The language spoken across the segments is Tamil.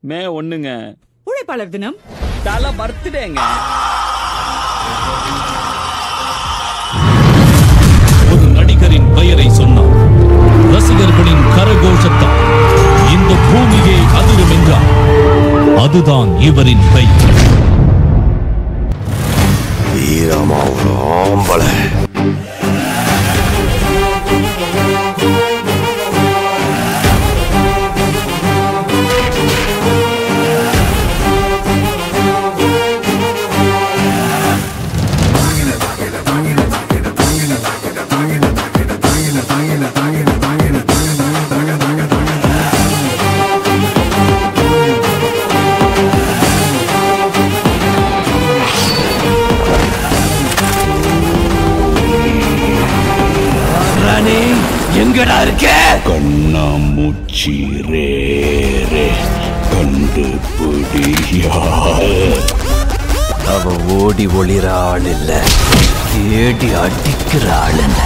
மே ஒண்ணுங்க உழைப்பாளர் தினம் தல பர்த்டேங்க ஒரு நடிகரின் பெயரை சொன்னார் ரசிகர்களின் கரகோஷத்தால் இந்த பூமியே அதிரும் என்றார் அதுதான் இவரின் பெயர் வீரமா ஒரு ஆம்பளை எங்கடா இருக்க கண்ணாமூச்சி ரே ரே கண்டுபிடியா அவ ஓடி ஒளிர ஆள் இல்ல தேடி அடிக்கிற ஆளுங்க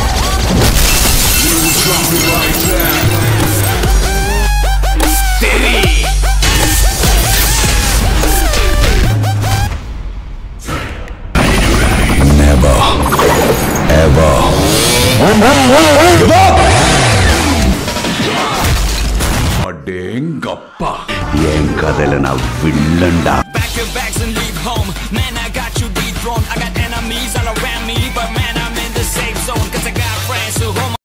Never, ever. அடேங்கப்பா என் கதையில நான் வில்லண்டா Pack your bags and leave home. Man, I got you dethroned. I got enemies all around.